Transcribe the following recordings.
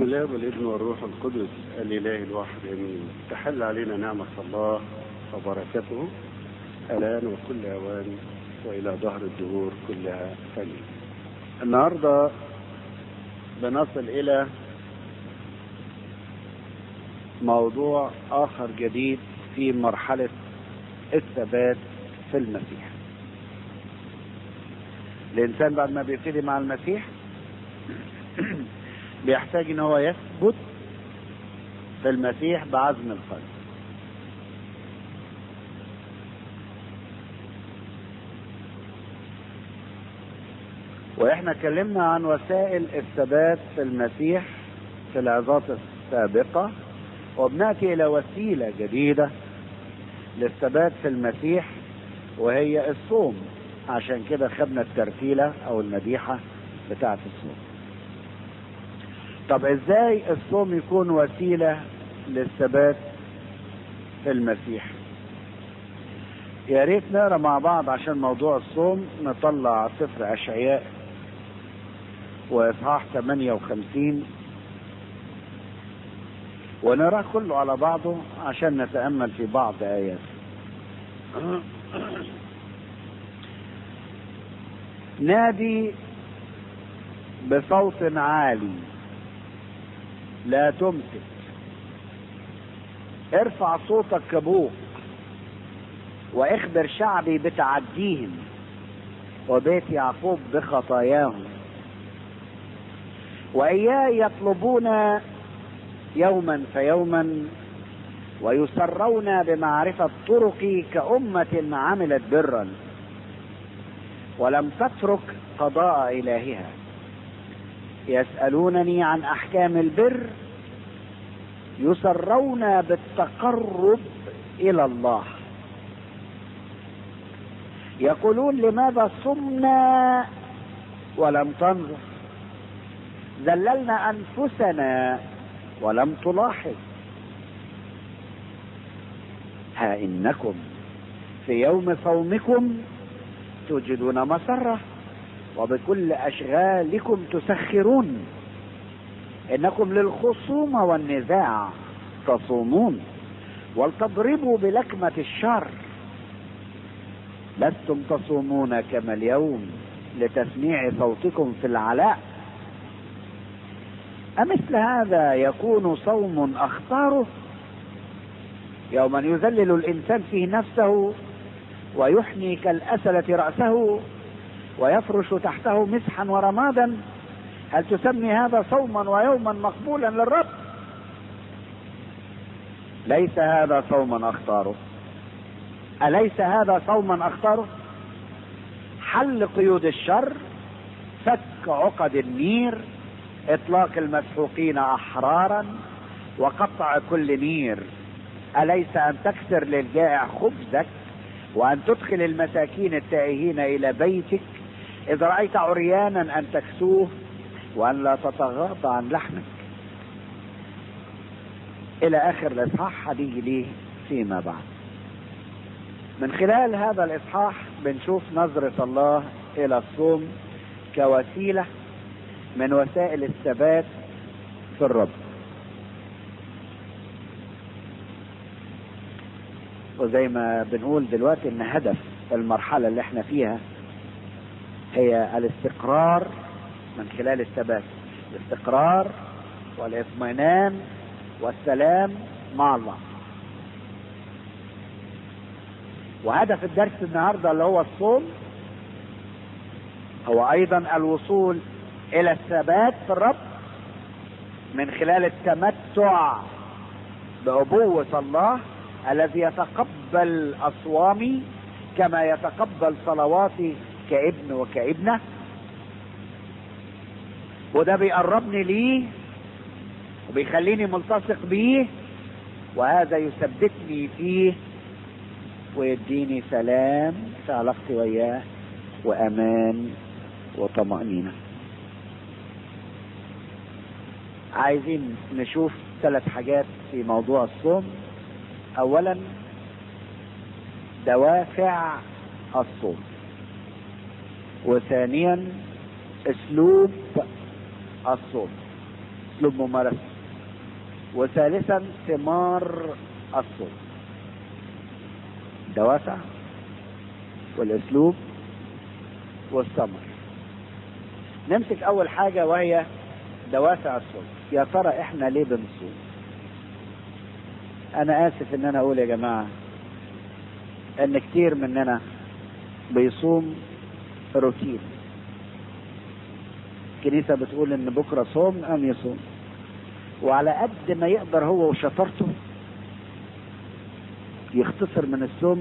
الاب والابن والروح القدس الاله الواحد امين تحل علينا نعمه الله وبركته الان وكل اوان والى ظهر الدهور كلها امين النهارده بنصل الى موضوع اخر جديد في مرحله الثبات في المسيح الانسان بعد ما بيبتدي مع المسيح بيحتاج ان هو يثبت في المسيح بعزم القلب واحنا اتكلمنا عن وسائل الثبات في المسيح في العظات السابقة وبناتي الى وسيلة جديدة للثبات في المسيح وهي الصوم عشان كده خدنا الترتيلة او المديحة بتاعة الصوم طب ازاي الصوم يكون وسيلة للثبات في المسيح يا ريت نقرا مع بعض عشان موضوع الصوم نطلع سفر اشعياء واصحاح 58 ونراه كله على بعضه عشان نتامل في بعض ايات نادي بصوت عالي لا تمسك ارفع صوتك كبوق واخبر شعبي بتعديهم وبيت يعقوب بخطاياهم واياي يطلبون يوما فيوما ويسرون بمعرفه طرقي كامه عملت برا ولم تترك قضاء الهها يسالونني عن احكام البر يسرون بالتقرب الى الله يقولون لماذا صمنا ولم تنظر ذللنا انفسنا ولم تلاحظ ها انكم في يوم صومكم توجدون مسره وبكل اشغالكم تسخرون انكم للخصومه والنزاع تصومون ولتضربوا بلكمه الشر لستم تصومون كما اليوم لتسميع صوتكم في العلاء أمثل هذا يكون صوم أخطاره يوما يذلل الإنسان فيه نفسه ويحني كالأسلة رأسه ويفرش تحته مسحا ورمادا هل تسمي هذا صوما ويوما مقبولا للرب ليس هذا صوما أخطاره أليس هذا صوما أخطره حل قيود الشر فك عقد النير إطلاق المسحوقين أحرارا وقطع كل نير أليس أن تكسر للجائع خبزك وأن تدخل المساكين التائهين إلى بيتك إذا رأيت عريانا أن تكسوه وأن لا تتغاضى عن لحمك إلى آخر الإصحاح هنيجي ليه فيما بعد من خلال هذا الاصحاح بنشوف نظرة الله الى الصوم كوسيلة من وسائل الثبات في الرب وزي ما بنقول دلوقتي ان هدف المرحلة اللي احنا فيها هي الاستقرار من خلال الثبات الاستقرار والاطمئنان والسلام مع الله وهدف الدرس النهارده اللي هو الصوم هو ايضا الوصول الى الثبات في الرب من خلال التمتع بأبوة الله الذي يتقبل أصوامي كما يتقبل صلواتي كابن وكابنة وده بيقربني ليه وبيخليني ملتصق بيه وهذا يثبتني فيه ويديني سلام في علاقتي وياه وامان وطمأنينة عايزين نشوف ثلاث حاجات في موضوع الصوم اولا دوافع الصوم وثانيا اسلوب الصوم اسلوب ممارسه وثالثا ثمار الصوم دوافع والاسلوب والثمر نمسك اول حاجه وهي دوافع الصوم يا ترى احنا ليه بنصوم انا اسف ان انا اقول يا جماعه ان كتير مننا بيصوم روتين الكنيسه بتقول ان بكره صوم ام يصوم وعلى قد ما يقدر هو وشطارته يختصر من الصوم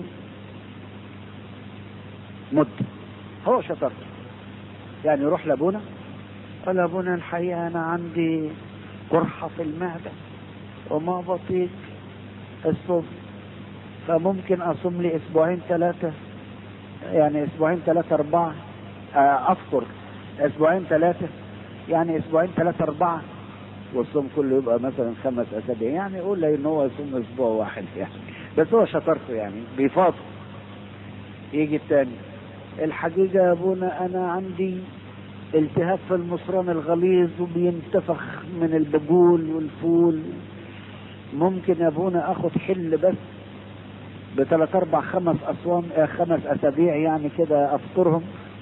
مدة هو شطارته يعني يروح لابونا قال ابونا الحقيقة انا عندي قرحة في المعدة وما بطيق الصوم فممكن اصوم لي اسبوعين ثلاثة يعني اسبوعين ثلاثة اربعة افطر اسبوعين ثلاثة يعني اسبوعين ثلاثة اربعة والصوم كله يبقى مثلا خمس اسابيع يعني يقول لي ان هو يصوم اسبوع واحد يعني بس هو شطارته يعني بيفاضل يجي التاني الحقيقة يا ابونا انا عندي التهاب في المصران الغليظ وبينتفخ من البقول والفول ممكن يا ابونا اخد حل بس بثلاث اربع خمس اصوام آه خمس اسابيع يعني كده افطرهم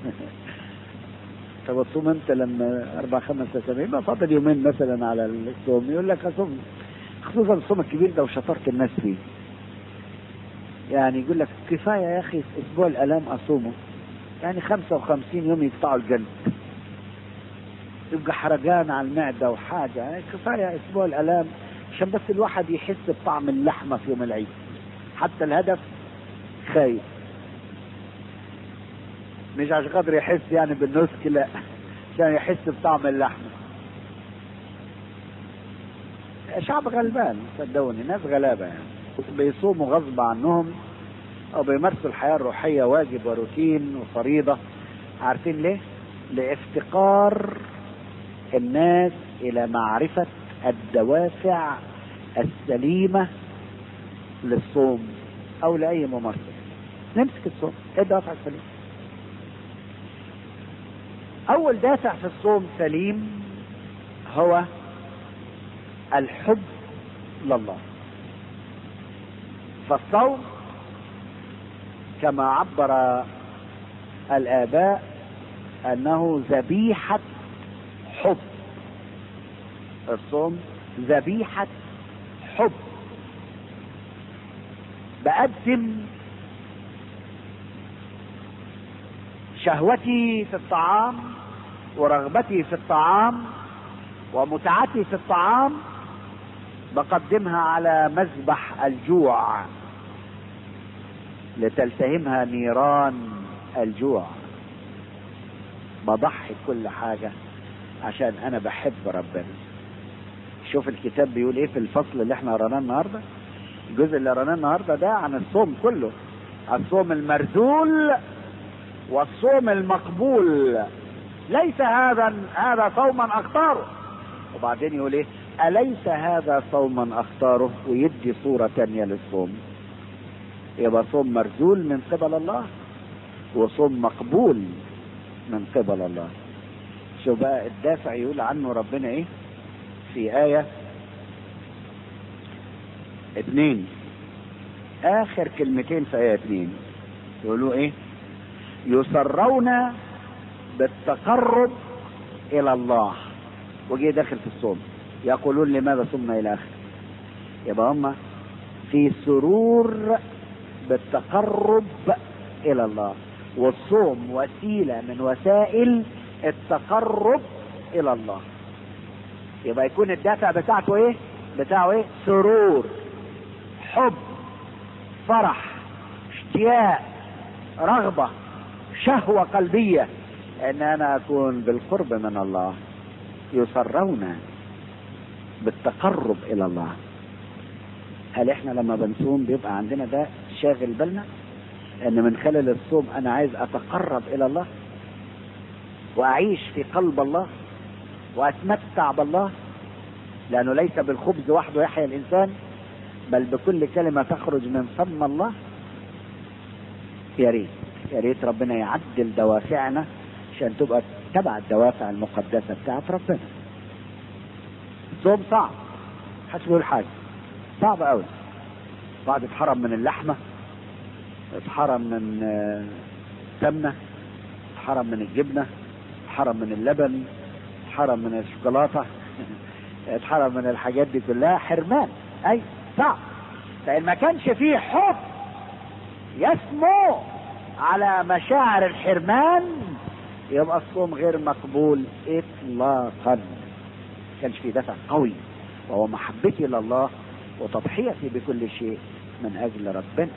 طب تصوم امتى لما اربع خمس اسابيع يبقى فاضل يومين مثلا على الصوم يقول لك اصوم خصوصا الصوم الكبير ده وشطرت الناس فيه يعني يقول لك كفايه يا اخي اسبوع الالام اصومه يعني 55 يوم يقطعوا القلب يبقى حرقان على المعده وحاجه يعني كفايه اسبوع الالام عشان بس الواحد يحس بطعم اللحمه في يوم العيد حتى الهدف خايف مش عشان خاطر يحس يعني بالنسك لا عشان يحس بطعم اللحمه شعب غلبان صدقوني ناس غلابه يعني بيصوموا غصب عنهم او بيمارسوا الحياه الروحيه واجب وروتين وفريضه عارفين ليه؟ لافتقار الناس الى معرفه الدوافع السليمه للصوم او لاي ممارسه نمسك الصوم ايه الدوافع السليمه اول دافع في الصوم سليم هو الحب لله فالصوم كما عبر الاباء انه ذبيحه حب الصوم ذبيحه حب بقدم شهوتي في الطعام ورغبتي في الطعام ومتعتي في الطعام بقدمها على مذبح الجوع لتلتهمها نيران الجوع بضحي كل حاجة عشان أنا بحب ربنا شوف الكتاب بيقول إيه في الفصل اللي احنا قرأناه النهاردة الجزء اللي قرأناه النهاردة ده عن الصوم كله الصوم المرذول والصوم المقبول ليس هذا هذا صوما اختاره وبعدين يقول ايه اليس هذا صوما اختاره ويدي صورة تانية للصوم يبقى صوم مرذول من قبل الله وصوم مقبول من قبل الله شو بقى الدافع يقول عنه ربنا ايه في آية اتنين آخر كلمتين في آية اتنين يقولوا ايه يسرون بالتقرب الى الله وجي داخل في الصوم يقولون لماذا صمنا الى اخر يبقى هم في سرور بالتقرب الى الله والصوم وسيله من وسائل التقرب الى الله يبقى يكون الدافع بتاعته ايه بتاعه ايه سرور حب فرح اشتياق رغبه شهوة قلبية ان انا اكون بالقرب من الله يسرون بالتقرب الى الله هل احنا لما بنصوم بيبقى عندنا ده شاغل بالنا ان من خلال الصوم انا عايز اتقرب الى الله واعيش في قلب الله واتمتع بالله لانه ليس بالخبز وحده يحيا الانسان بل بكل كلمه تخرج من فم الله يا ريت يا ريت ربنا يعدل دوافعنا عشان تبقى تبع الدوافع المقدسه بتاعت ربنا. الصوم صعب محدش بيقول حاجه صعب قوي بعد اتحرم من اللحمه اتحرم من آه، سمنه اتحرم من الجبنه اتحرم من اللبن اتحرم من الشوكولاته اتحرم من الحاجات دي كلها حرمان اي صعب فان ما كانش فيه حب يسمو على مشاعر الحرمان يبقى الصوم غير مقبول اطلاقا ما كانش فيه دفع قوي وهو محبتي لله وتضحيتي بكل شيء من اجل ربنا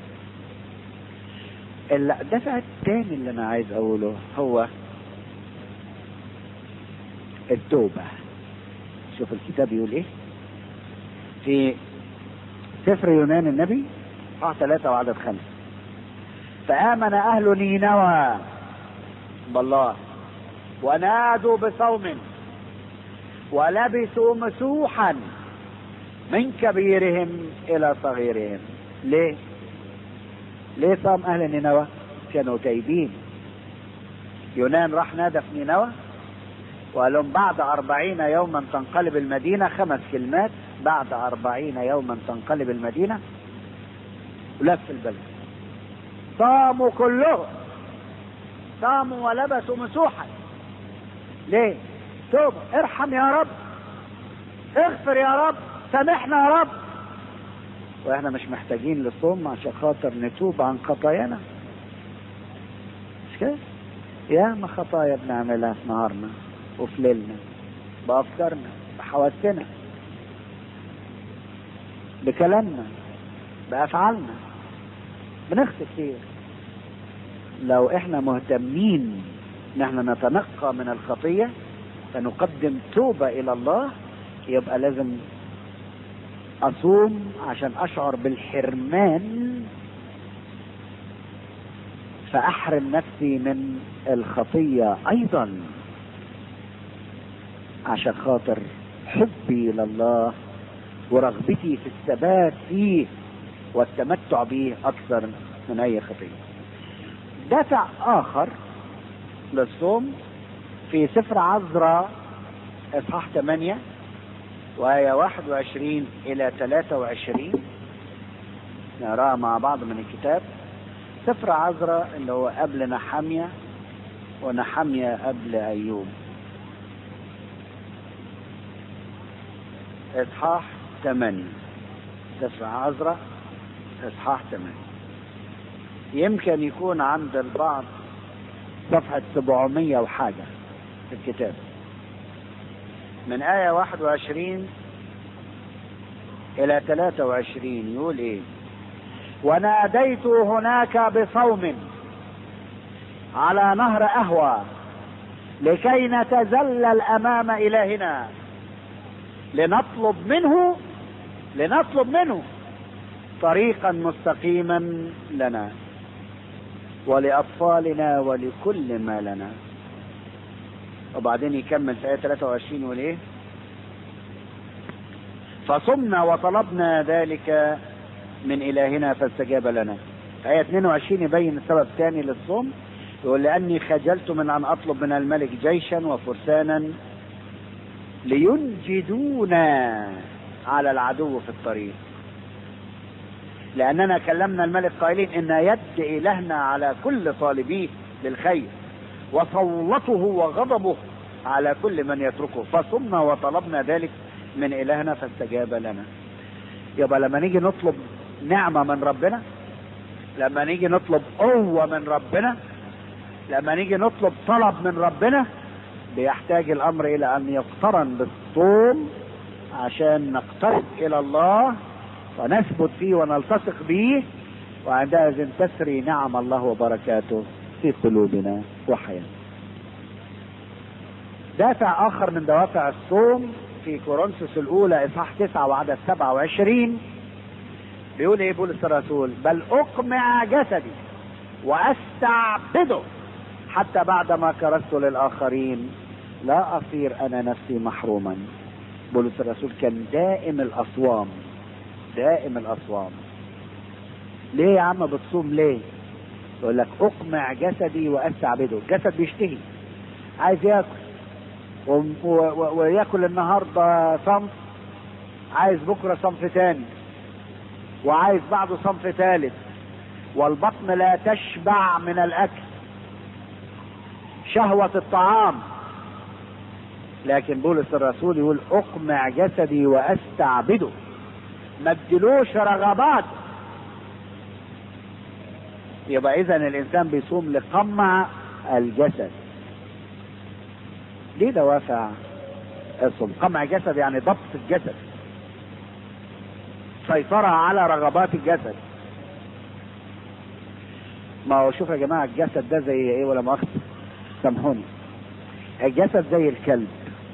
الدفع الثاني اللي انا عايز اقوله هو التوبة شوف الكتاب يقول ايه في سفر يونان النبي اه ثلاثة وعدد خمسة فآمن أهل نينوى بالله ونادوا بصوم ولبسوا مسوحا من كبيرهم إلى صغيرهم ليه؟ ليه صام أهل نينوى؟ كانوا تايبين يونان راح نادى في نينوى وقال لهم بعد أربعين يوما تنقلب المدينة خمس كلمات بعد أربعين يوما تنقلب المدينة ولف البلد صاموا كلهم صاموا ولبسوا مسوحا ليه توبة ارحم يا رب اغفر يا رب سامحنا يا رب واحنا مش محتاجين للصوم عشان خاطر نتوب عن خطايانا مش كده ياما خطايا بنعملها في نهارنا وفي ليلنا بأفكارنا بحواسنا بكلامنا بأفعالنا بنخطئ كتير لو احنا مهتمين ان احنا نتنقى من الخطية فنقدم توبة الى الله يبقى لازم اصوم عشان اشعر بالحرمان فاحرم نفسي من الخطية ايضا عشان خاطر حبي لله ورغبتي في الثبات فيه والتمتع به اكثر من اي خطيه دافع اخر للصوم في سفر عذراء اصحاح 8 وآية 21 إلى 23 نقراها مع بعض من الكتاب سفر عذراء اللي هو قبل نحمية ونحمية قبل أيوب إصحاح 8 سفر عذراء إصحاح 8 يمكن يكون عند البعض صفحة 700 وحاجة في الكتاب من آية 21 إلى 23 يقول إيه وناديت هناك بصوم على نهر أهوى لكي نتذلل أمام إلهنا لنطلب منه لنطلب منه طريقا مستقيما لنا ولأطفالنا ولكل ما لنا وبعدين يكمل في آية 23 يقول إيه فصمنا وطلبنا ذلك من إلهنا فاستجاب لنا في آية 22 يبين السبب الثاني للصوم يقول لأني خجلت من أن أطلب من الملك جيشا وفرسانا لينجدونا على العدو في الطريق لأننا كلمنا الملك قائلين إن يد إلهنا على كل طالبيه للخير وصولته وغضبه على كل من يتركه فصمنا وطلبنا ذلك من إلهنا فاستجاب لنا يبقى لما نيجي نطلب نعمة من ربنا لما نيجي نطلب قوة من ربنا لما نيجي نطلب طلب من ربنا بيحتاج الأمر إلى أن يقترن بالصوم عشان نقترب إلى الله ونثبت فيه ونلتصق به وعندئذ تسري نعم الله وبركاته في قلوبنا وحياتنا دافع آخر من دوافع الصوم في كورنثوس الأولى إصحاح 9 وعدد 27 بيقول إيه بولس الرسول بل أقمع جسدي وأستعبده حتى بعدما كرست للآخرين لا أصير أنا نفسي محروما بولس الرسول كان دائم الأصوام دائم الأصوام ليه يا عم بتصوم ليه يقول لك أقمع جسدي وأستعبده الجسد بيشتهي عايز ياكل و- و- وياكل النهارده صنف عايز بكرة صنف تاني وعايز بعده صنف ثالث والبطن لا تشبع من الاكل شهوة الطعام لكن بولس الرسول يقول اقمع جسدي واستعبده ما ادلوش رغبات يبقى اذا الانسان بيصوم لقمع الجسد ليه دوافع الصوم قمع جسد يعني ضبط الجسد سيطرة على رغبات الجسد ما هو شوف يا جماعة الجسد ده زي ايه ولا مؤاخذة سامحوني الجسد زي الكلب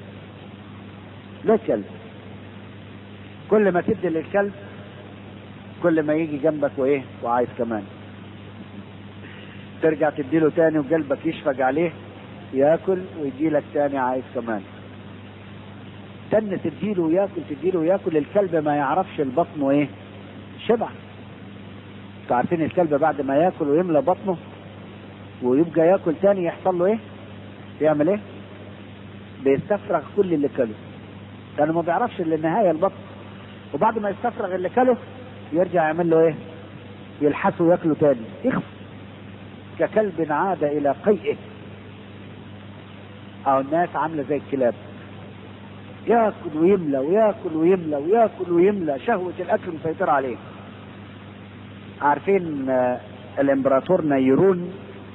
ده الكلب كل ما تدي للكلب كل ما يجي جنبك وايه وعايز كمان ترجع تديله تاني وقلبك يشفق عليه ياكل ويجي لك تاني عايز كمان تن تديله وياكل تديله وياكل الكلب ما يعرفش البطن وايه شبع انتوا عارفين الكلب بعد ما ياكل ويملى بطنه ويبقى ياكل تاني يحصل له ايه يعمل ايه بيستفرغ كل اللي كله لانه ما بيعرفش الا النهايه البطن وبعد ما يستفرغ اللي كله يرجع يعمل له ايه يلحسه وياكله تاني يخف ككلب عاد الى قيئه او الناس عامله زي الكلاب ياكل ويملى وياكل ويملى وياكل ويملى شهوة الأكل مسيطرة عليه عارفين الإمبراطور نيرون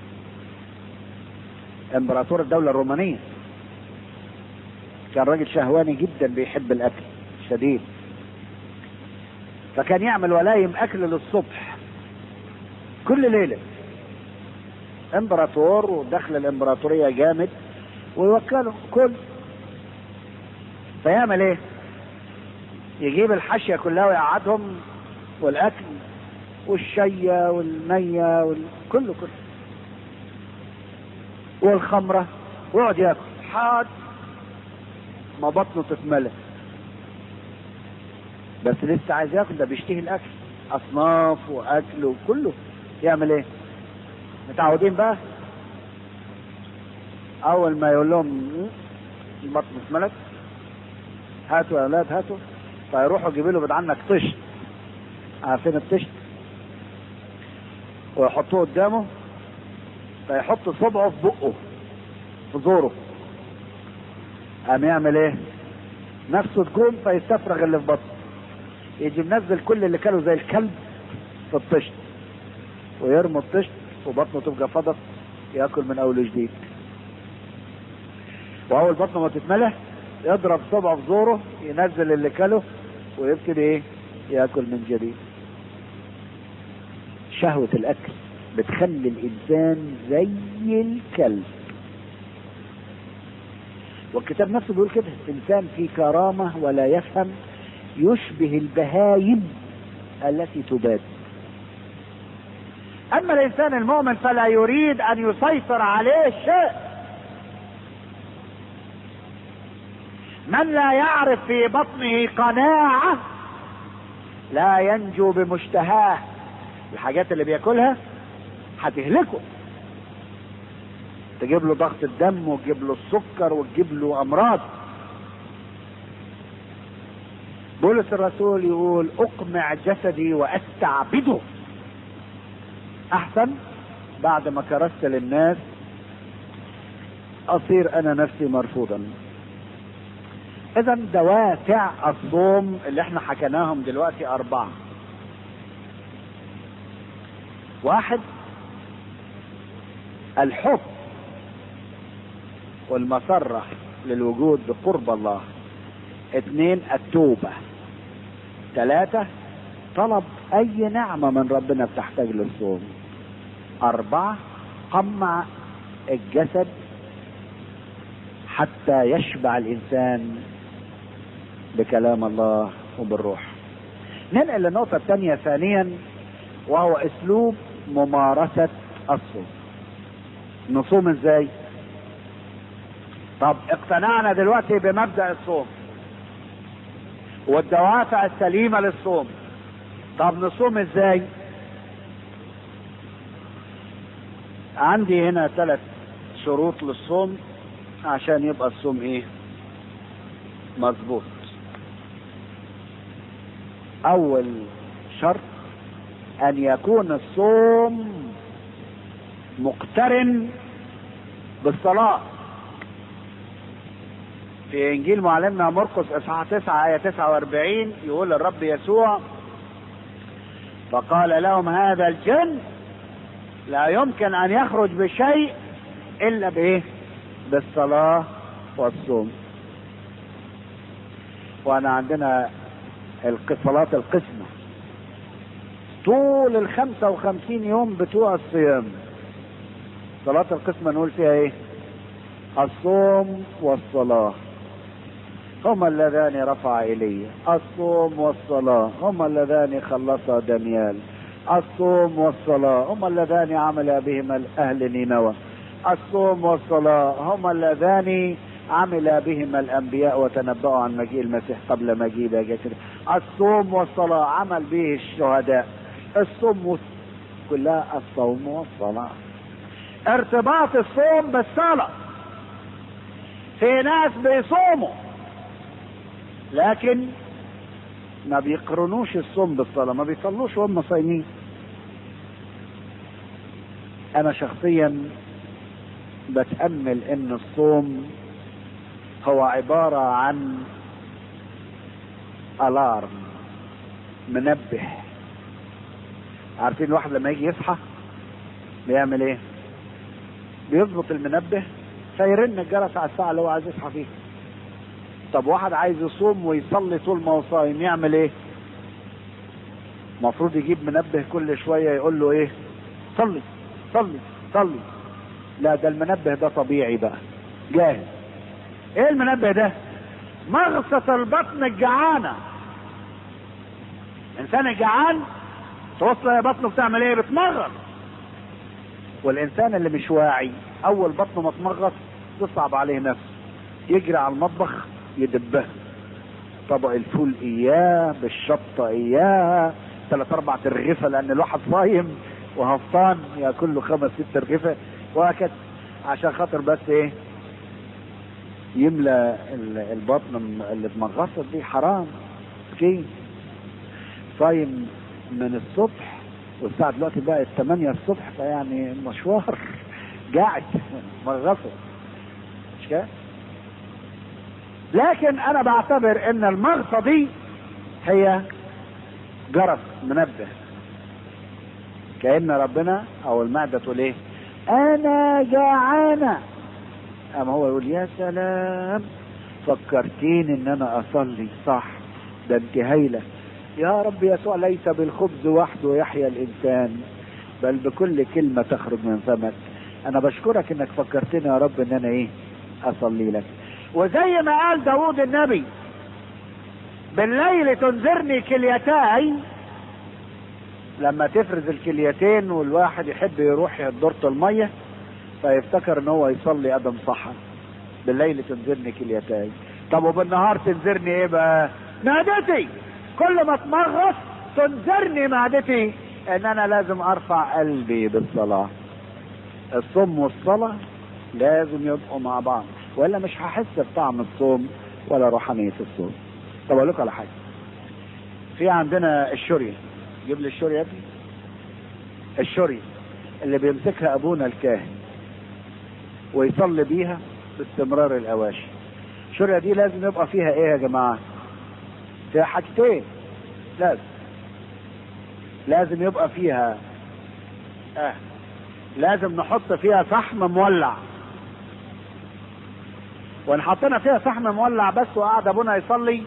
إمبراطور الدولة الرومانية كان راجل شهواني جدا بيحب الأكل شديد فكان يعمل ولايم أكل للصبح كل ليلة إمبراطور ودخل الإمبراطورية جامد ويوكله كل فيعمل ايه يجيب الحاشيه كلها ويقعدهم والاكل والشيه والميه وال... كله كله والخمره ويقعد ياكل حاد ما بطنه تتملى بس لسه عايز ياكل ده بيشتهي الاكل اصناف واكل وكله يعمل ايه متعودين بقى اول ما يقول لهم البطن اتملت هاتوا يا اولاد هاتوا فيروحوا يجيبوا له عنك طشت عارفين الطشت ويحطوه قدامه فيحط صبعه في بقه في زوره قام يعمل ايه نفسه تقوم فيستفرغ اللي في بطنه يجي منزل كل اللي كانوا زي الكلب في الطشت ويرمي الطشت وبطنه تبقى فضت ياكل من اول وجديد واول بطنه ما تتملى يضرب صبعه في زوره ينزل اللي كله ويبتدي ايه ياكل من جديد شهوة الاكل بتخلي الانسان زي الكلب والكتاب نفسه بيقول كده انسان في كرامة ولا يفهم يشبه البهايم التي تباد اما الانسان المؤمن فلا يريد ان يسيطر عليه شيء من لا يعرف في بطنه قناعة لا ينجو بمشتهاه الحاجات اللي بياكلها هتهلكه تجيب له ضغط الدم وتجيب له السكر وتجيب له امراض بولس الرسول يقول اقمع جسدي واستعبده احسن بعد ما كرست للناس اصير انا نفسي مرفوضا اذا دوافع الصوم اللي احنا حكيناهم دلوقتي اربعه واحد الحب والمسرة للوجود بقرب الله اثنين التوبة ثلاثة طلب اي نعمة من ربنا بتحتاج للصوم اربعة قمع الجسد حتى يشبع الانسان بكلام الله وبالروح ننقل للنقطة الثانية ثانيا وهو اسلوب ممارسة الصوم نصوم ازاي طب اقتنعنا دلوقتي بمبدأ الصوم والدوافع السليمة للصوم طب نصوم ازاي عندي هنا ثلاث شروط للصوم عشان يبقى الصوم ايه مظبوط اول شرط ان يكون الصوم مقترن بالصلاة في انجيل معلمنا مرقس اصحاح 9 ايه 49 يقول الرب يسوع فقال لهم هذا الجن لا يمكن ان يخرج بشيء الا بايه بالصلاة والصوم وانا عندنا صلاة القسمة طول الخمسة وخمسين يوم بتوع الصيام صلاة القسمة نقول فيها ايه الصوم والصلاة هما اللذان رفع إلي الصوم والصلاة هما اللذان خلصا دانيال الصوم والصلاة هما اللذان عمل بهما أهل نينوى الصوم والصلاة هما اللذان عمل بهما الأنبياء وتنبأوا عن مجيء المسيح قبل مجيء دجاجة الصوم والصلاة عمل به الشهداء الصوم كلها الصوم والصلاة ارتباط الصوم بالصلاة في ناس بيصوموا لكن ما بيقرنوش الصوم بالصلاة ما بيصلوش وهم صايمين انا شخصيا بتأمل ان الصوم هو عبارة عن الارم منبه عارفين الواحد لما يجي يصحى بيعمل ايه بيظبط المنبه فيرن الجرس على الساعة اللي هو عايز يصحى فيها طب واحد عايز يصوم ويصلي طول ما هو صايم يعمل ايه المفروض يجيب منبه كل شوية يقول له ايه صلي صلي صلي لا ده المنبه ده طبيعي بقى جاهز ايه المنبه ده مغصة البطن الجعانة انسان الجعان توصل يا بطنه بتعمل ايه بتمغص والانسان اللي مش واعي اول بطنه ما تمغص تصعب عليه نفسه يجري على المطبخ يدبها طبق الفول اياه بالشطه اياه ثلاث اربع ترغفه لان الواحد صايم وهفطان ياكل له خمس ست ترغفه وهكذا عشان خاطر بس ايه يملى البطن اللي اتمغصت دي حرام مسكين صايم من الصبح والساعة دلوقتي بقت 8 الصبح فيعني مشوار قاعد مغصه مش كده؟ لكن انا بعتبر ان المغصة دي هي جرس منبه كأن ربنا او المعدة تقول ايه انا جعانة اما هو يقول يا سلام فكرتين ان انا اصلي صح ده انت هايلة يا رب يسوع ليس بالخبز وحده يحيا الانسان بل بكل كلمة تخرج من فمك انا بشكرك انك فكرتني يا رب ان انا ايه اصلي لك وزي ما قال داود النبي بالليل تنذرني كليتاي لما تفرز الكليتين والواحد يحب يروح دورة المية فيفتكر ان هو يصلي ادم صح بالليل تنذرني كليتاي طب وبالنهار تنذرني ايه بقى معدتي كل ما اتمغص تنذرني معدتي ان انا لازم ارفع قلبي بالصلاة الصوم والصلاة لازم يبقوا مع بعض والا مش هحس بطعم الصوم ولا روحانية الصوم طب اقول لكم على حاجة في عندنا الشورية جيب لي الشورية يا ابني الشورية اللي بيمسكها ابونا الكاهن ويصلي بيها باستمرار الاواشي الشورية دي لازم يبقى فيها ايه يا جماعة فيها حاجتين لازم لازم يبقى فيها آه. لازم نحط فيها فحم مولع وان حطينا فيها فحم مولع بس وقعد ابونا يصلي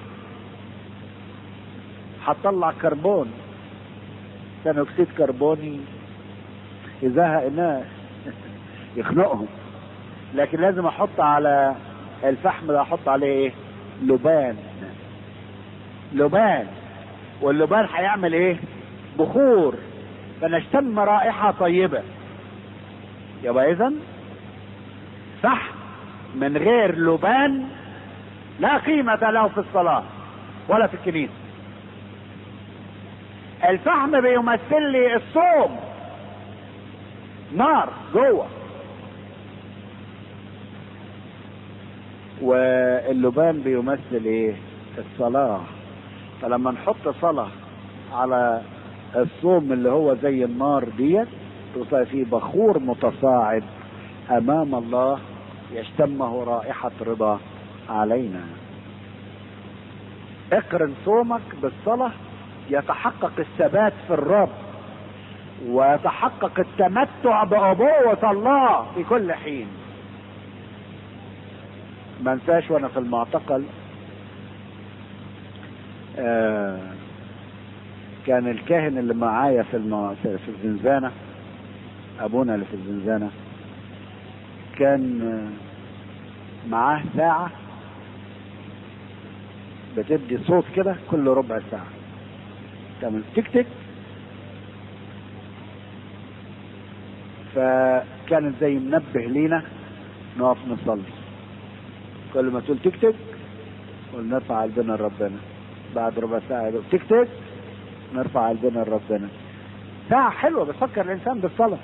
هتطلع كربون ثاني اكسيد كربوني يزهق الناس يخنقهم لكن لازم احط على الفحم ده احط عليه ايه لبان لبان واللبان هيعمل ايه بخور فنشتم رائحة طيبة يبقى اذا فحم من غير لبان لا قيمة له في الصلاة ولا في الكنيسة الفحم بيمثل لي الصوم نار جوه واللبان بيمثل ايه الصلاة فلما نحط صلاة على الصوم اللي هو زي النار ديت تلاقي فيه بخور متصاعد امام الله يشتمه رائحة رضا علينا اقرن صومك بالصلاة يتحقق الثبات في الرب ويتحقق التمتع بأبوة الله في كل حين ما انساش وانا في المعتقل آه كان الكاهن اللي معايا في الم... في الزنزانه ابونا اللي في الزنزانه كان معاه ساعة بتدي صوت كده كل ربع ساعة تعمل تك تك فكانت زي منبه لينا نقف نصلي كل ما تقول تك تك ونرفع قلبنا لربنا بعد ربع ساعة يقول تك تك نرفع قلبنا لربنا ساعة حلوة بتفكر الإنسان بالصلاة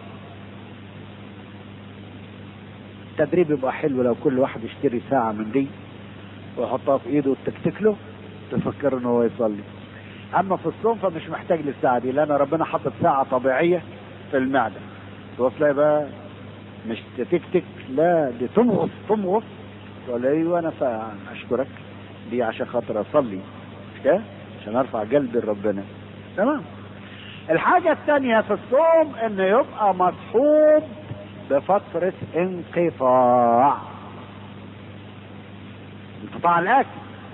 التدريب يبقى حلو لو كل واحد يشتري ساعة من دي ويحطها في ايده وتكتك له تفكر ان هو يصلي اما في الصوم فمش محتاج للساعة دي لان ربنا حاطط ساعة طبيعية في المعدة توصل بقى مش تكتك لا دي تمغص تمغص تقول ايوه انا اشكرك دي عشان خاطر اصلي مش كده عشان ارفع قلبي لربنا تمام الحاجة الثانية في الصوم انه يبقى مصحوب بفترة انقطاع انقطاع الاكل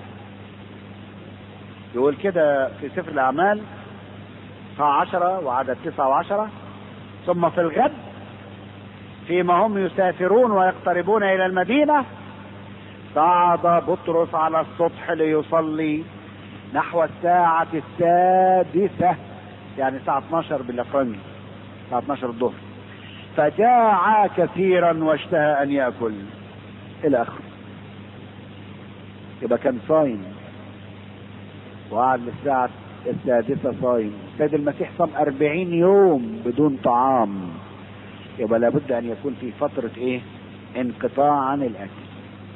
يقول كده في سفر الاعمال الساعة عشرة وعدد تسعة وعشرة ثم في الغد فيما هم يسافرون ويقتربون الى المدينة صعد بطرس على السطح ليصلي نحو الساعة السادسة يعني الساعة 12 بالافرنجي الساعة 12 الظهر فجاع كثيرا واشتهى ان ياكل الى اخره يبقى كان صايم وقعد للساعة السادسة صايم السيد المسيح صام أربعين يوم بدون طعام يبقى لابد أن يكون في فترة إيه انقطاع عن الأكل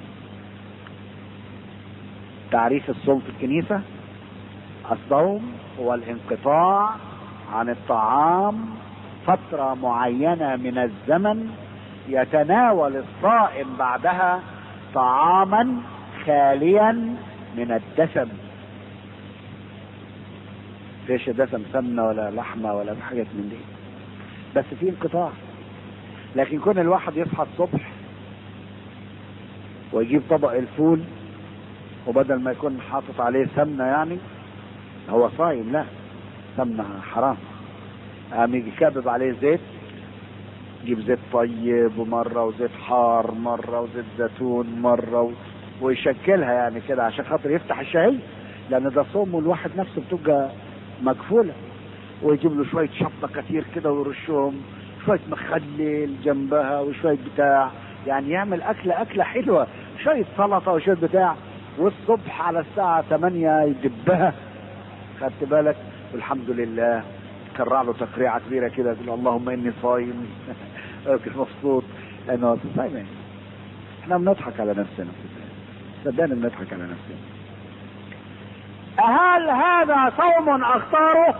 تعريف الصوم في الكنيسة الصوم هو الانقطاع عن الطعام فترة معينة من الزمن يتناول الصائم بعدها طعاما خاليا من الدسم فيش دسم سمنة ولا لحمة ولا حاجات من دي بس في انقطاع لكن كون الواحد يصحى الصبح ويجيب طبق الفول وبدل ما يكون حاطط عليه سمنة يعني هو صايم لا سمنة حرام قام يجي كابب عليه زيت يجيب زيت طيب مرة وزيت حار مرة وزيت زيتون مرة و... ويشكلها يعني كده عشان خاطر يفتح الشهية لأن ده صوم والواحد نفسه بتبقى مقفولة ويجيب له شوية شطة كتير كده ويرشهم شوية مخلل جنبها وشوية بتاع يعني يعمل أكلة أكلة حلوة شوية سلطة وشوية بتاع والصبح على الساعة 8 يدبها خدت بالك والحمد لله كرع له تقريعة كبيرة كده يقول اللهم إني صايم مبسوط لأنه صايم يعني. احنا بنضحك على نفسنا صدقني بنضحك على نفسنا هل هذا صوم اختاره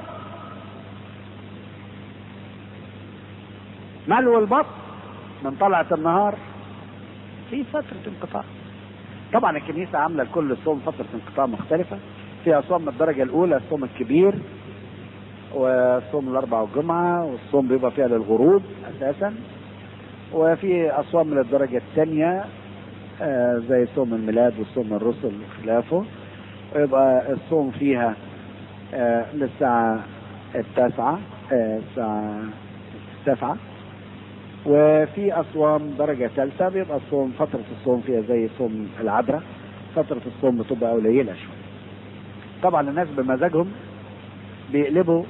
ملو البطن من طلعة النهار في فترة انقطاع طبعا الكنيسة عاملة لكل صوم فترة انقطاع مختلفة في أصوام من الدرجة الأولى الصوم الكبير وصوم الأربع والجمعة والصوم بيبقى فيها للغروب أساسا وفي أصوام من الدرجة الثانية آه زي صوم الميلاد وصوم الرسل وخلافه ويبقى الصوم فيها آه للساعة التاسعة آه الساعة التاسعة وفي أصوام درجة ثالثة بيبقى الصوم فترة الصوم فيها زي صوم العذراء فترة الصوم بتبقى قليلة شوية طبعا الناس بمزاجهم بيقلبوا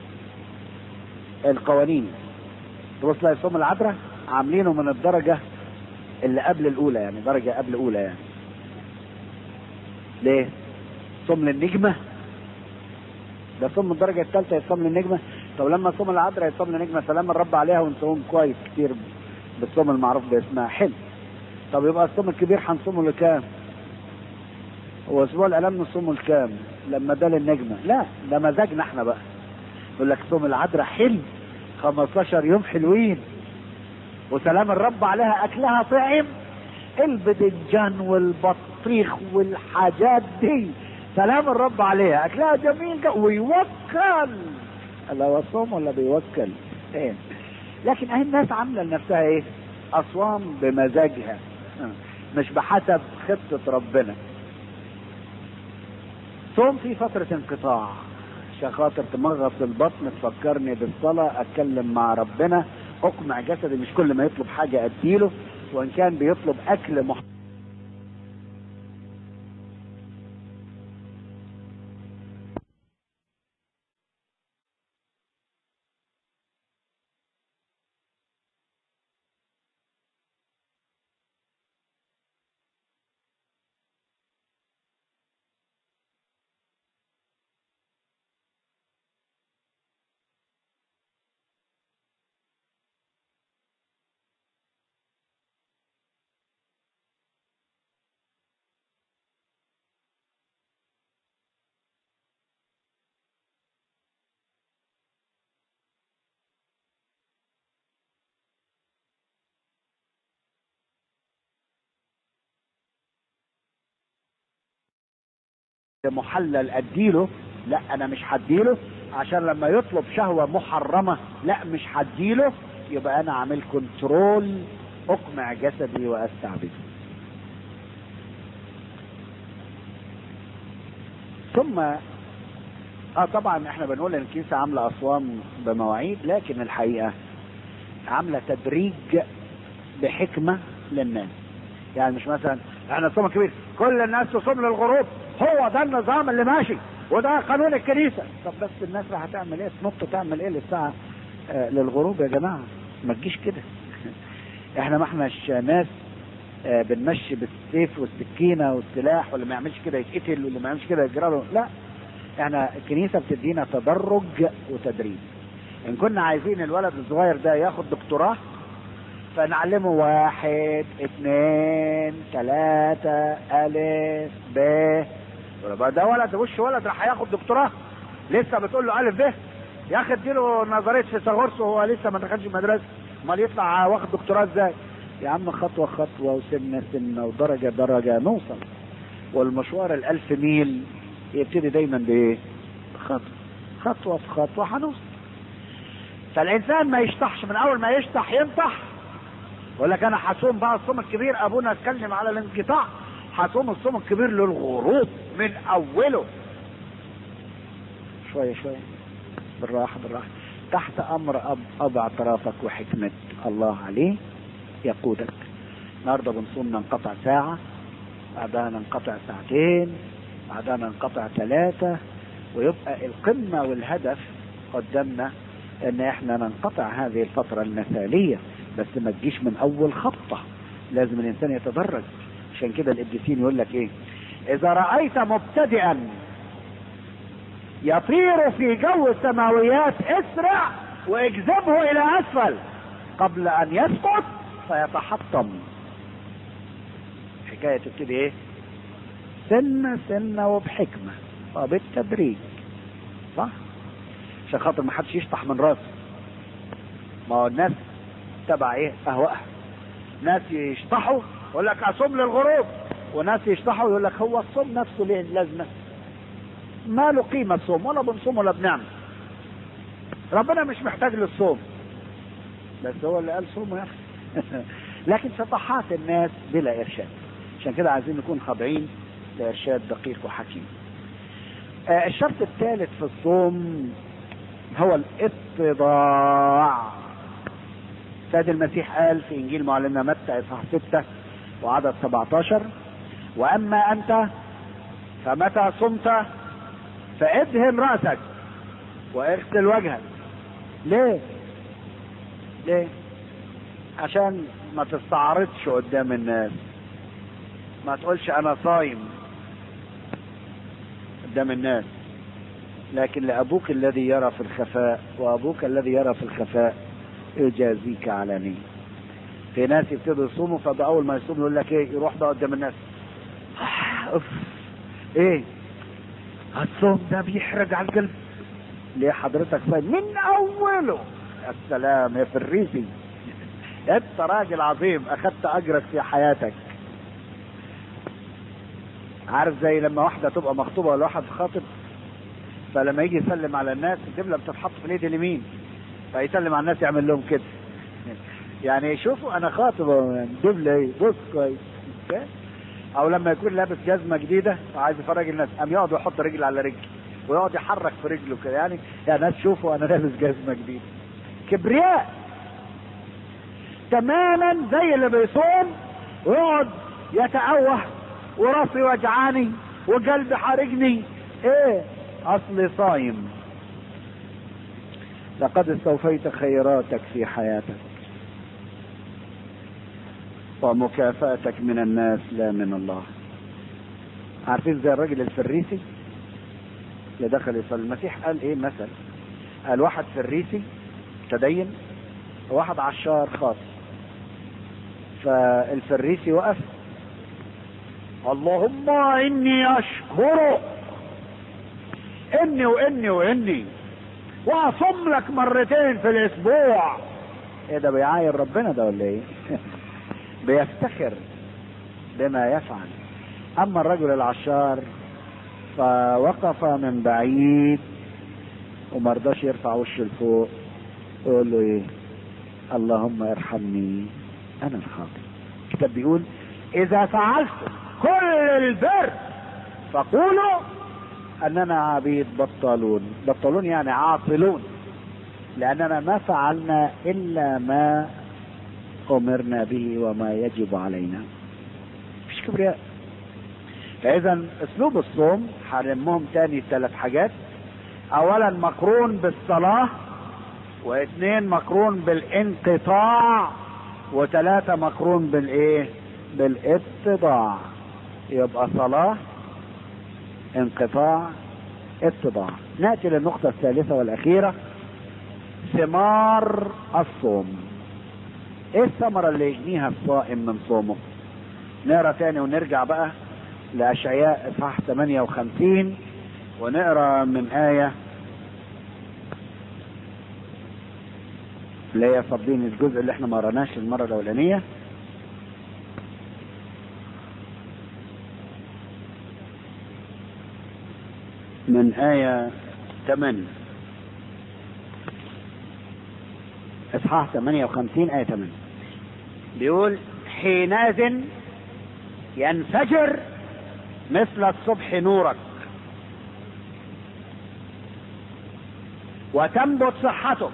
القوانين تبص تلاقي صوم العذراء عاملينه من الدرجة اللي قبل الأولى يعني درجة قبل أولى يعني ليه؟ صوم للنجمة ده صوم الدرجة الثالثة يصوم للنجمة طب لما صوم العذراء يصوم للنجمة سلام الرب عليها ونصوم كويس كتير بالصوم المعروف باسمها حلو طب يبقى الصوم الكبير هنصومه لكام؟ هو اسبوع الالام نصومه لكام؟ لما ده للنجمة لا ده مزاجنا احنا بقى يقول لك صوم العذراء حلو 15 يوم حلوين وسلام الرب عليها اكلها طعم البدنجان والبطيخ والحاجات دي سلام الرب عليها اكلها جميل جدا ويوكل الله هو صوم ولا بيوكل ايه لكن اهي الناس عامله لنفسها ايه اصوام بمزاجها مش بحسب خطه ربنا صوم في فتره انقطاع عشان خاطر تمغص البطن تفكرني بالصلاه اتكلم مع ربنا اقمع جسدي مش كل ما يطلب حاجه اديله وان كان بيطلب اكل مح... محلل اديله لا انا مش هديله عشان لما يطلب شهوة محرمة لا مش هديله يبقى انا عامل كنترول اقمع جسدي واستعبده ثم اه طبعا احنا بنقول ان الكنيسة عاملة اصوام بمواعيد لكن الحقيقة عاملة تدريج بحكمة للناس يعني مش مثلا احنا صوم كبير كل الناس تصوم للغروب هو ده النظام اللي ماشي وده قانون الكنيسه طب بس الناس راح تعمل ايه تنط تعمل ايه للساعه آه للغروب يا جماعه ما تجيش كده احنا ما احناش ناس آه بنمشي بالسيف والسكينه والسلاح واللي ما يعملش كده يتقتل واللي ما يعملش كده يجرى له لا احنا الكنيسه بتدينا تدرج وتدريب ان كنا عايزين الولد الصغير ده ياخد دكتوراه فنعلمه واحد اثنين ثلاثة ألف ب بقى ده ولد وش ولد راح ياخد دكتوراه لسه بتقول له ألف ب يا أخي اديله نظرية فيثاغورس وهو لسه ما دخلش المدرسة أمال يطلع واخد دكتوراه إزاي؟ يا عم خطوة خطوة وسنة سنة ودرجة درجة نوصل والمشوار الألف ميل يبتدي دايما بإيه؟ خطوة خطوة في خطوة هنوصل فالإنسان ما يشطحش من أول ما يشطح ينطح يقول لك انا هصوم بقى الصوم الكبير ابونا اتكلم على الانقطاع هصوم الصوم الكبير للغروب من اوله شويه شويه بالراحه بالراحه تحت امر اب اب اعترافك وحكمه الله عليه يقودك النهارده بنصوم ننقطع ساعه بعدها ننقطع ساعتين بعدها ننقطع ثلاثه ويبقى القمه والهدف قدامنا ان احنا ننقطع هذه الفتره المثاليه بس ما تجيش من اول خطة لازم الانسان يتدرج عشان كده القديسين يقول لك ايه اذا رأيت مبتدئا يطير في جو السماويات اسرع واجذبه الى اسفل قبل ان يسقط فيتحطم حكاية تبتدي ايه سنة سنة وبحكمة وبالتدريج صح عشان خاطر ما حدش يشطح من راسه ما هو الناس تبع ايه اهواءها ناس يشطحوا يقول لك اصوم للغروب وناس يشطحوا يقول لك هو الصوم نفسه ليه لازمه ما له قيمه الصوم ولا بنصوم ولا بنعمل ربنا مش محتاج للصوم بس هو اللي قال صوموا يا اخي لكن شطحات الناس بلا ارشاد عشان كده عايزين نكون خاضعين لارشاد دقيق وحكيم آه الشرط الثالث في الصوم هو الاتضاع سيد المسيح قال في انجيل معلمنا متى اصحاح 6 وعدد 17 واما انت فمتى صمت فادهن راسك واغسل وجهك ليه ليه عشان ما تستعرضش قدام الناس ما تقولش انا صايم قدام الناس لكن لابوك الذي يرى في الخفاء وابوك الذي يرى في الخفاء يجازيك علنيا في ناس يبتدوا يصوموا فبأول ما يصوم يقول لك ايه يروح بقى قدام الناس اوف ايه الصوم ده بيحرج على القلب ليه حضرتك صايم من اوله السلام يا فريسي انت راجل عظيم اخدت اجرك في حياتك عارف زي لما واحده تبقى مخطوبه ولا واحد خاطب فلما يجي يسلم على الناس الدبله بتتحط في اليد اليمين فيسلم على الناس يعمل لهم كده يعني شوفوا انا خاطب دبله ايه بص كويس او لما يكون لابس جزمه جديده وعايز يفرج الناس قام يقعد يحط رجل على رجل ويقعد يحرك في رجله كده يعني يا ناس شوفوا انا لابس جزمه جديده كبرياء تماما زي اللي بيصوم ويقعد يتأوه وراسي وجعاني وقلبي حارجني ايه اصلي صايم لقد استوفيت خيراتك في حياتك ومكافاتك من الناس لا من الله عارفين زي الراجل الفريسي اللي دخل يصلي المسيح قال ايه مثل قال واحد فريسي تدين وواحد عشار خاص فالفريسي وقف اللهم اني اشكرك اني واني واني واصم لك مرتين في الاسبوع ايه ده بيعاير ربنا ده ولا ايه بيفتخر بما يفعل اما الرجل العشار فوقف من بعيد وما رضاش يرفع وشه لفوق ويقول له ايه اللهم ارحمني انا الخاطئ الكتاب بيقول اذا فعلتم كل البر فقولوا اننا عبيد بطالون بطالون يعني عاطلون لاننا ما فعلنا الا ما امرنا به وما يجب علينا مش كبرياء فاذا اسلوب الصوم هنلمهم تاني ثلاث حاجات اولا مقرون بالصلاه واثنين مقرون بالانقطاع وثلاثة مقرون بالايه بالاتضاع يبقى صلاة انقطاع اتضاع نأتي للنقطة الثالثة والأخيرة ثمار الصوم ايه الثمرة اللي يجنيها الصائم من صومه نقرا تاني ونرجع بقى لأشعياء إصحاح 58 ونقرا من آية اللي هي صابين الجزء اللي احنا ما قراناش المرة الأولانية من آية 8 إصحاح 58 آية 8 بيقول حينئذ ينفجر مثل الصبح نورك وتنبت صحتك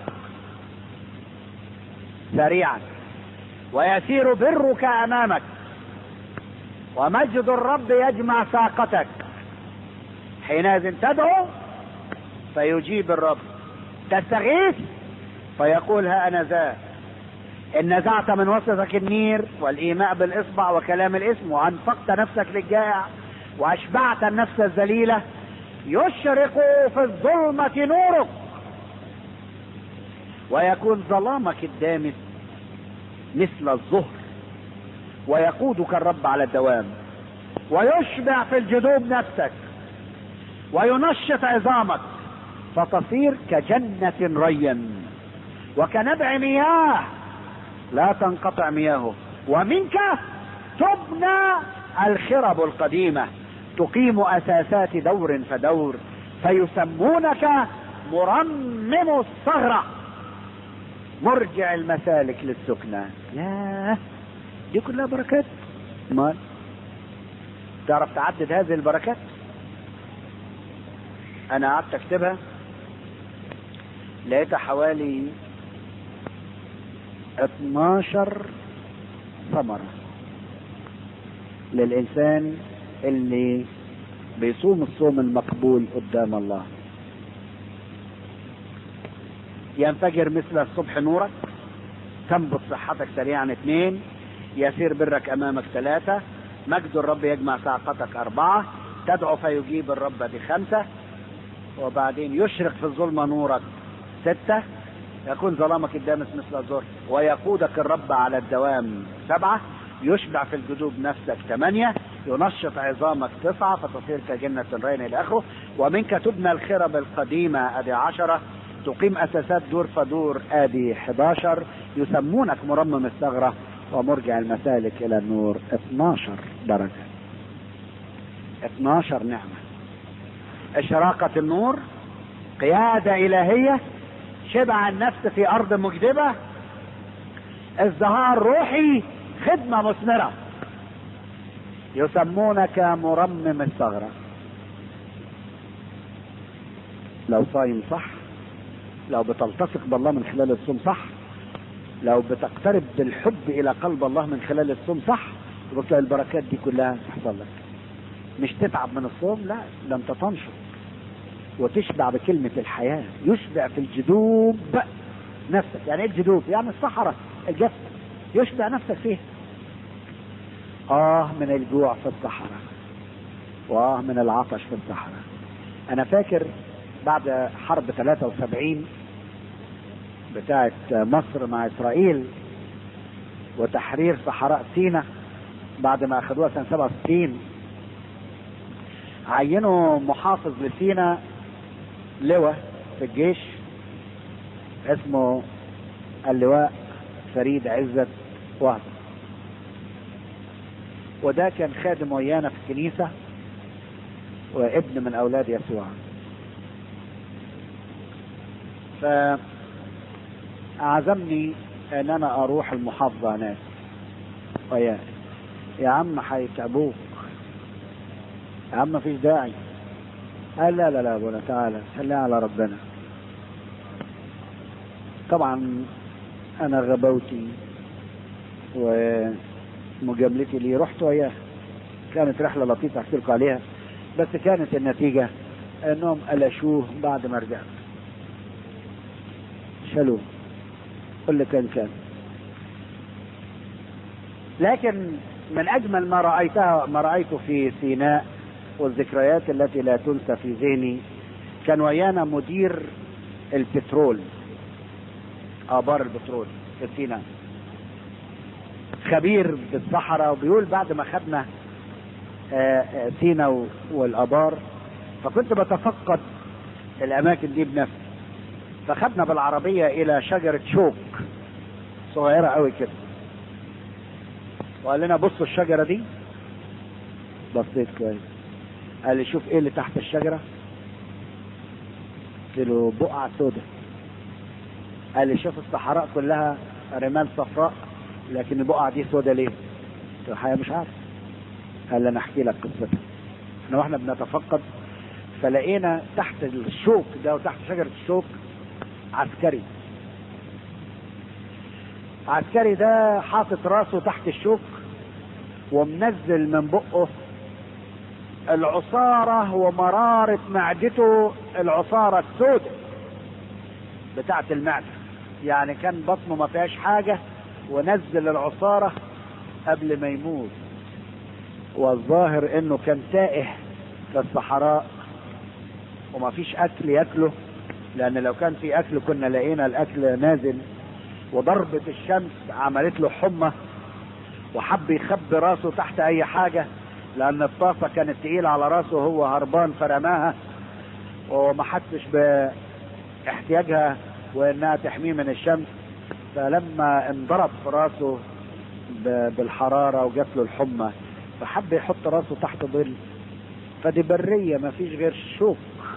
سريعا ويسير برك امامك ومجد الرب يجمع ساقتك حينئذ تدعو فيجيب الرب تستغيث فيقول ها انا ذا ان نزعت من وسطك النير والايماء بالاصبع وكلام الاسم وانفقت نفسك للجائع واشبعت النفس الذليله يشرق في الظلمه نورك ويكون ظلامك الدامس مثل الظهر ويقودك الرب على الدوام ويشبع في الجدوب نفسك وينشط عظامك فتصير كجنة ريا وكنبع مياه لا تنقطع مياهه ومنك تبنى الخرب القديمة تقيم أساسات دور فدور فيسمونك مرمم الثغرة مرجع المسالك للسكنى ياه دي كلها بركات مال تعرف تعدد هذه البركات انا قعدت اكتبها لقيتها حوالي 12 ثمرة للإنسان اللي بيصوم الصوم المقبول قدام الله ينفجر مثل الصبح نورك تنبت صحتك سريعا اثنين يسير برك امامك ثلاثة مجد الرب يجمع ساقتك اربعة تدعو فيجيب الرب دي خمسة وبعدين يشرق في الظلمة نورك ستة يكون ظلامك الدامس مثل الظهر ويقودك الرب على الدوام سبعة يشبع في الجدوب نفسك ثمانية ينشط عظامك تسعى فتصير كجنة رين إلى آخره ومنك تبنى الخرب القديمة أدي عشرة تقيم أساسات دور فدور آدي 11 يسمونك مرمم الثغرة ومرجع المسالك إلى النور 12 درجة 12 نعمة إشراقة النور قيادة إلهية شبع النفس في أرض مجدبة ازدهار روحي خدمة مثمرة يسمونك مرمم الثغرة لو صايم صح لو بتلتصق بالله من خلال الصوم صح لو بتقترب بالحب الى قلب الله من خلال الصوم صح وتلاقي البركات دي كلها تحصل لك مش تتعب من الصوم لا ده انت تنشط وتشبع بكلمة الحياة يشبع في الجدوب نفسك يعني ايه الجدوب يعني الصحراء الجف يشبع نفسك فيها اه من الجوع في الصحراء واه من العطش في الصحراء انا فاكر بعد حرب 73 بتاعت مصر مع اسرائيل وتحرير صحراء سيناء بعد ما اخذوها سنه 67 عينوا محافظ لسيناء لواء في الجيش اسمه اللواء فريد عزت وهب وده كان خادم ويانا في الكنيسة وابن من أولاد يسوع فأعزمني أن أنا أروح المحافظة هناك وياه يا عم هيتعبوك يا عم مفيش داعي قال لا لا لا ابونا تعالى خليها على ربنا طبعا انا غباوتي ومجاملتي ليه رحت وياه كانت رحله لطيفه احكي لكم عليها بس كانت النتيجه انهم قلشوه بعد ما رجعت شالوه كل كان كان لكن من اجمل ما رايتها ما رايته في سيناء والذكريات التي لا تنسى في ذهني كان ويانا مدير البترول ابار البترول في سيناء خبير بالصحراء وبيقول بعد ما خدنا سينا والابار فكنت بتفقد الاماكن دي بنفسي فخدنا بالعربيه الى شجره شوك صغيره قوي كده وقال لنا بصوا الشجره دي بصيت كويس قال لي شوف ايه اللي تحت الشجره قلت له بقعه سوداء قال لي شوف الصحراء كلها رمال صفراء لكن البقعه دي سوداء ليه؟ قلت له الحقيقه مش عارف قال لي انا احكي لك قصتها احنا واحنا بنتفقد فلقينا تحت الشوك ده وتحت شجره الشوك عسكري عسكري ده حاطط راسه تحت الشوك ومنزل من بقه العصارة ومرارة معدته العصارة السوداء بتاعة المعدة يعني كان بطنه ما فيهاش حاجة ونزل العصارة قبل ما يموت والظاهر انه كان تائه في الصحراء وما فيش اكل ياكله لان لو كان في اكل كنا لقينا الاكل نازل وضربة الشمس عملت له حمى وحب يخبي راسه تحت اي حاجة لان الطاسة كانت تقيلة على راسه وهو هربان فرماها وما حسش باحتياجها وانها تحميه من الشمس فلما انضرب في راسه بالحرارة وجات له الحمى فحب يحط راسه تحت ظل فدي برية ما فيش غير شوك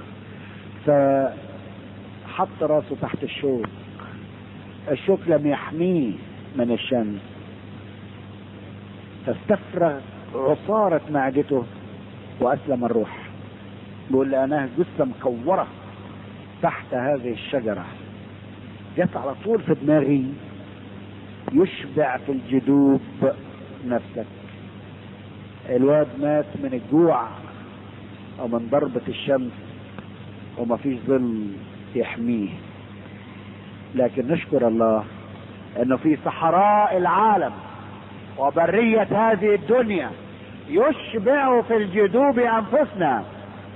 فحط راسه تحت الشوك الشوك لم يحميه من الشمس فاستفرغ عصارة معدته وأسلم الروح بيقول لأنها جثة مكورة تحت هذه الشجرة جت على طول في دماغي يشبع في الجدوب نفسك الواد مات من الجوع او من ضربة الشمس وما فيش ظل يحميه لكن نشكر الله انه في صحراء العالم وبرية هذه الدنيا يشبع في الجدوب انفسنا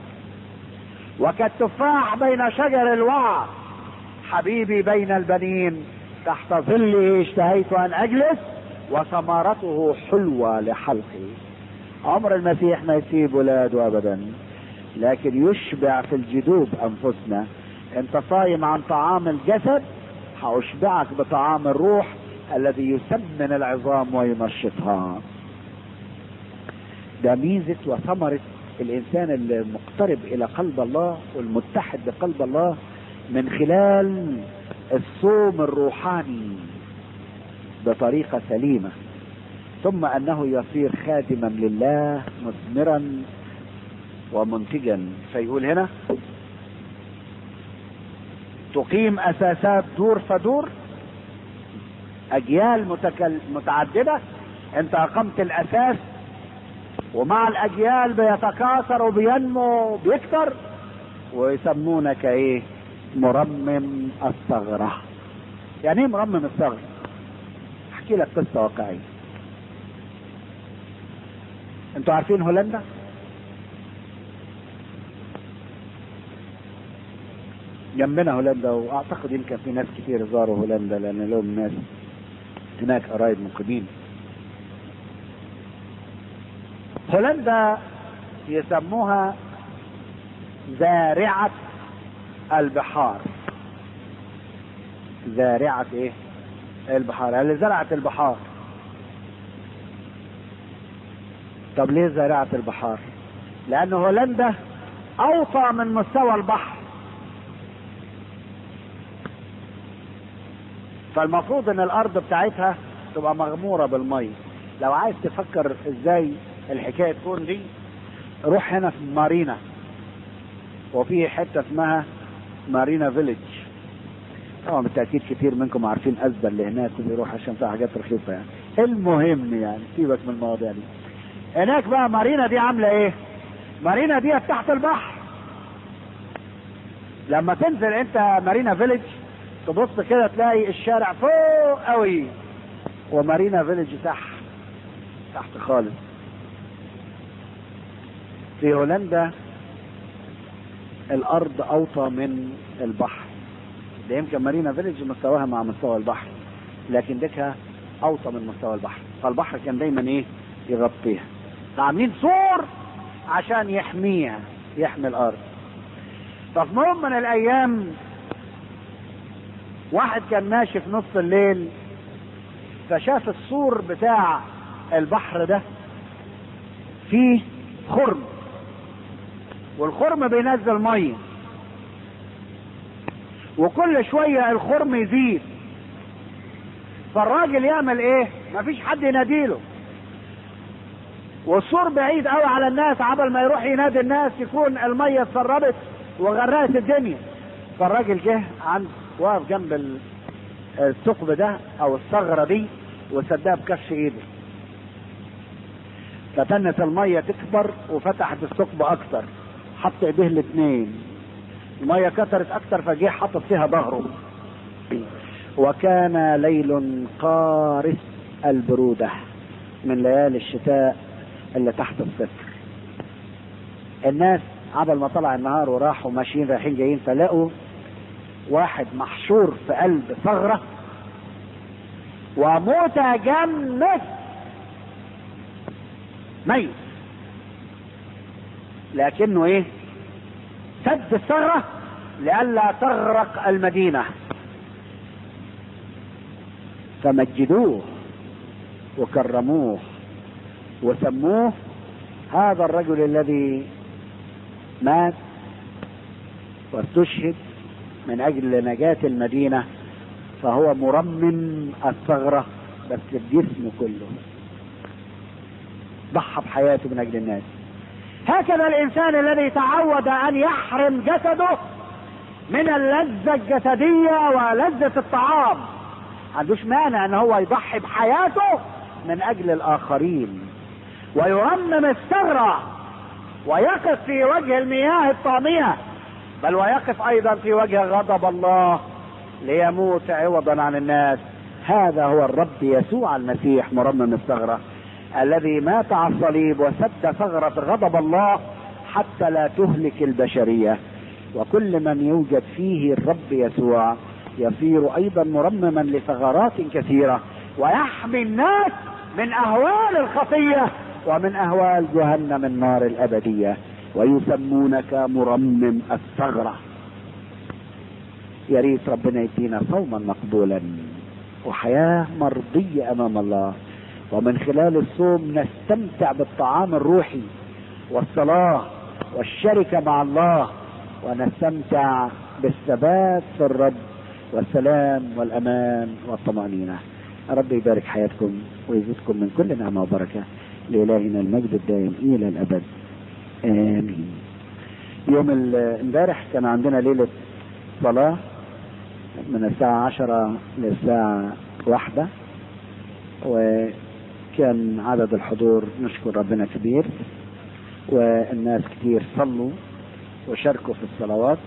وكالتفاح بين شجر الوعى حبيبي بين البنين تحت ظله اشتهيت ان اجلس وثمرته حلوة لحلقي عمر المسيح ما يسيب ولاده ابدا لكن يشبع في الجدوب انفسنا انت صايم عن طعام الجسد هاشبعك بطعام الروح الذي يسمن العظام وينشطها ده ميزة وثمرة الإنسان المقترب إلى قلب الله والمتحد بقلب الله من خلال الصوم الروحاني بطريقة سليمة ثم أنه يصير خادما لله مثمرا ومنتجا فيقول هنا تقيم أساسات دور فدور أجيال متكل... متعددة أنت أقمت الأساس ومع الأجيال بيتكاثر وبينمو وبيكتر ويسمونك إيه؟ مرمم الثغرة. يعني إيه مرمم الثغرة؟ أحكي لك قصة واقعية. أنتوا عارفين هولندا؟ جنبنا هولندا واعتقد يمكن في ناس كتير زاروا هولندا لان لهم ناس هناك قرايب مقيمين هولندا يسموها زارعة البحار زارعة ايه البحار اللي زرعت البحار طب ليه زارعة البحار لان هولندا اوطى من مستوى البحر فالمفروض ان الارض بتاعتها تبقى مغموره بالميه لو عايز تفكر ازاي الحكايه تكون دي روح هنا في مارينا وفي حته اسمها مارينا فيليج طبعا بالتاكيد كتير منكم عارفين ازبا اللي هناك وبيروح عشان فيها حاجات رخيصه يعني المهم يعني سيبك من المواضيع دي هناك بقى مارينا دي عامله ايه مارينا دي تحت البحر لما تنزل انت مارينا فيليج تبص كده تلاقي الشارع فوق قوي ومارينا فيليج تحت تحت خالص في هولندا الارض اوطى من البحر ده يمكن مارينا فيليج مستواها مع مستوى البحر لكن ديكها اوطى من مستوى البحر فالبحر كان دايما ايه يغطيها عاملين سور عشان يحميها يحمي الارض ففي يوم من الايام واحد كان ماشي في نص الليل فشاف السور بتاع البحر ده فيه خرم والخرم بينزل ميه وكل شوية الخرم يزيد فالراجل يعمل ايه مفيش حد يناديله والسور بعيد قوي على الناس عبل ما يروح ينادي الناس يكون المية اتسربت وغرقت الدنيا فالراجل جه عند واقف جنب الثقب ده او الثغره دي وسدها بكف ايده فتنت الميه تكبر وفتحت الثقب اكتر حط ايديه الاثنين الميه كترت اكتر فجه حط فيها ظهره وكان ليل قارس البروده من ليالي الشتاء اللي تحت الصفر الناس عبل ما طلع النهار وراحوا ماشيين رايحين جايين فلقوا واحد محشور في قلب ثغرة ومتجمد ميت لكنه ايه سد الثغرة لئلا تغرق المدينة فمجدوه وكرموه وسموه هذا الرجل الذي مات واستشهد من اجل نجاة المدينة فهو مرمم الثغرة بس الجسم كله ضحى بحياته من اجل الناس هكذا الانسان الذي تعود ان يحرم جسده من اللذة الجسدية ولذة الطعام عندوش مانع ان هو يضحي بحياته من اجل الاخرين ويرمم الثغرة ويقف في وجه المياه الطامية بل ويقف ايضا في وجه غضب الله ليموت عوضا عن الناس هذا هو الرب يسوع المسيح مرمم الثغرة الذي مات على الصليب وسد ثغرة غضب الله حتى لا تهلك البشرية وكل من يوجد فيه الرب يسوع يصير ايضا مرمما لثغرات كثيرة ويحمي الناس من اهوال الخطية ومن اهوال جهنم النار الابديه ويسمونك مرمم الثغره يا ريت ربنا يدينا صوما مقبولا وحياه مرضيه امام الله ومن خلال الصوم نستمتع بالطعام الروحي والصلاه والشركه مع الله ونستمتع بالثبات في الرب والسلام والامان والطمانينه رب يبارك حياتكم ويزيدكم من كل نعمه وبركه لالهنا المجد الدائم الى الابد امين يوم امبارح كان عندنا ليله صلاه من الساعه عشرة للساعه واحدة وكان عدد الحضور نشكر ربنا كبير والناس كتير صلوا وشاركوا في الصلوات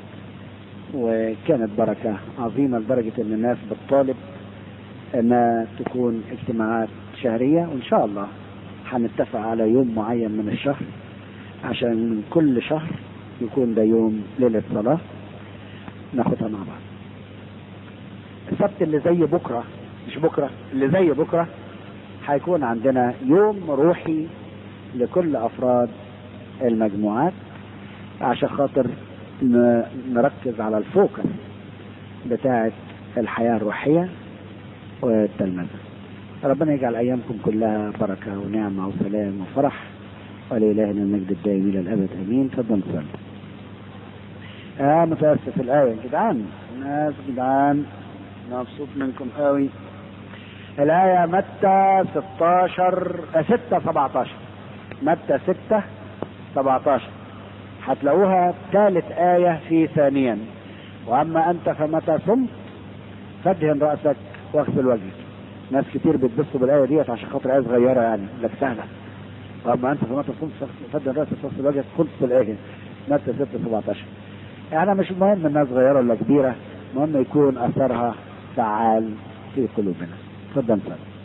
وكانت بركة عظيمة لدرجة ان الناس بتطالب انها تكون اجتماعات شهرية وان شاء الله هنتفق على يوم معين من الشهر عشان من كل شهر يكون ده يوم ليلة صلاة ناخدها مع بعض السبت اللي زي بكرة مش بكرة اللي زي بكرة هيكون عندنا يوم روحي لكل أفراد المجموعات عشان خاطر نركز على الفوكس بتاعة الحياة الروحية والتلمذة ربنا يجعل أيامكم كلها بركة ونعمة وسلام وفرح ولإلهنا المجد الدائم إلى الأبد آمين تفضل صلي آه متأسف الآية جدعان ناس جدعان مبسوط منكم قوي الآية متى 16 6 17 متى 6 17 هتلاقوها ثالث آية في ثانيا وأما أنت فمتى صمت فادهن رأسك واغسل وجهك ناس كتير بتبصوا بالآية ديت عشان خاطر آية صغيرة يعني لك سهلة وأما أنت فمتى صمت فادهن رأسك واغسل وجهك خلص الآية متى 6 17 يعني مش مهم إنها صغيرة ولا كبيرة المهم يكون أثرها فعال في قلوبنا تفضل صلي